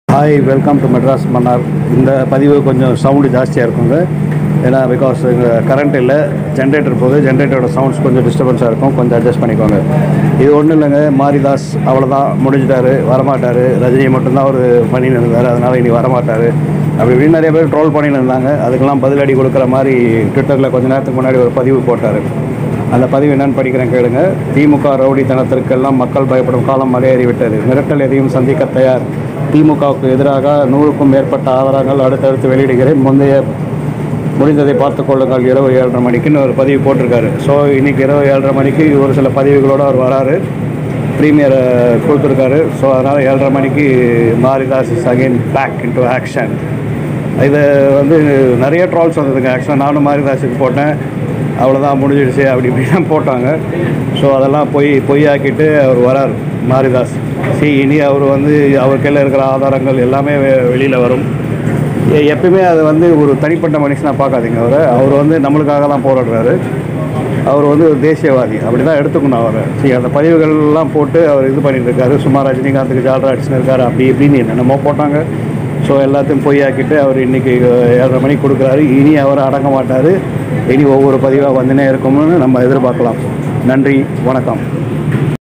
hi welcome to Madras Mannar இந்த பதிவு கொஞ்சம் சவுண்டு ஜாஸ்தியாக இருக்குங்க ஏன்னா பிகாஸ் இங்கே கரண்ட் இல்லை ஜென்ரேட்டர் போகுது ஜென்ரேட்டரோட சவுண்ட்ஸ் கொஞ்சம் டிஸ்டர்பன்ஸாக இருக்கும் கொஞ்சம் அட்ஜஸ்ட் பண்ணிக்கோங்க இது ஒன்றும் இல்லைங்க மாரிதாஸ் அவ்வளோதான் முடிஞ்சிட்டாரு வரமாட்டார் ரஜினி மட்டும்தான் அவர் பண்ணின்னு இருந்தார் அதனால் இனி வரமாட்டார் அப்படி இப்படின்னு நிறைய பேர் ட்ரோல் பண்ணின்னு இருந்தாங்க அதுக்கெல்லாம் பதிலடி கொடுக்குற மாதிரி ட்விட்டரில் கொஞ்ச நேரத்துக்கு முன்னாடி ஒரு பதிவு போட்டார் அந்த பதிவு என்னன்னு படிக்கிறேன் கேளுங்க திமுக ரவுடித்தனத்திற்கெல்லாம் மக்கள் பயப்படும் காலம் மலையேறிவிட்டது மிரட்டல் எதையும் சந்திக்க தயார் திமுகவுக்கு எதிராக நூறுக்கும் மேற்பட்ட ஆதாரங்கள் அடுத்தடுத்து வெளியிடுகிறேன் முந்தைய முடிந்ததை பார்த்து கொள்ளுங்கள் இரவு ஏழரை மணிக்குன்னு ஒரு பதிவு போட்டிருக்காரு ஸோ இன்னைக்கு இரவு ஏழரை மணிக்கு ஒரு சில பதிவுகளோடு அவர் வராரு ப்ரீமியரை கொடுத்துருக்காரு ஸோ அதனால் ஏழரை மணிக்கு Maridhas is again back into action இது வந்து நிறைய ட்ரால்ஸ் வந்ததுங்க ஆக்சுவலாக நானும் மாரிதாஸுக்கு போட்டேன் அவ்வளோதான் முடிஞ்சிடுச்சு அப்படி இப்படிலாம் போட்டாங்க ஸோ அதெல்லாம் பொய் பொய்யாக்கிட்டு அவர் வரார் மாரிதாஸ் சி இனி அவர் வந்து அவர் கையில் இருக்கிற ஆதாரங்கள் எல்லாமே வெளியில் வரும் எ- எப்பயுமே அது வந்து ஒரு தனிப்பட்ட மனுஷனாக பார்க்காதீங்க அவரை அவர் வந்து நம்மளுக்காக தான் போராடுறாரு அவர் வந்து ஒரு தேசியவாதி அப்படி தான் எடுத்துக்கணும் அவரை சரி அந்த பதிவுகள்லாம் போட்டு அவர் இது பண்ணிட்டு இருக்காரு சும்மா ரஜினிகாந்துக்கு ஜால்ரா அடிச்சுன்னு இருக்காரு அப்படி இப்படின்னு என்னென்னமோ போட்டாங்க ஸோ எல்லாத்தையும் பொய்யாக்கிட்டு அவர் இன்றைக்கி ஏழரை மணிக்கு கொடுக்குறாரு இனி அவர் அடங்க மாட்டார் இனி ஒவ்வொரு பதிவாக வந்துனே இருக்கும்னு நம்ம எதிர்பார்க்கலாம் நன்றி வணக்கம்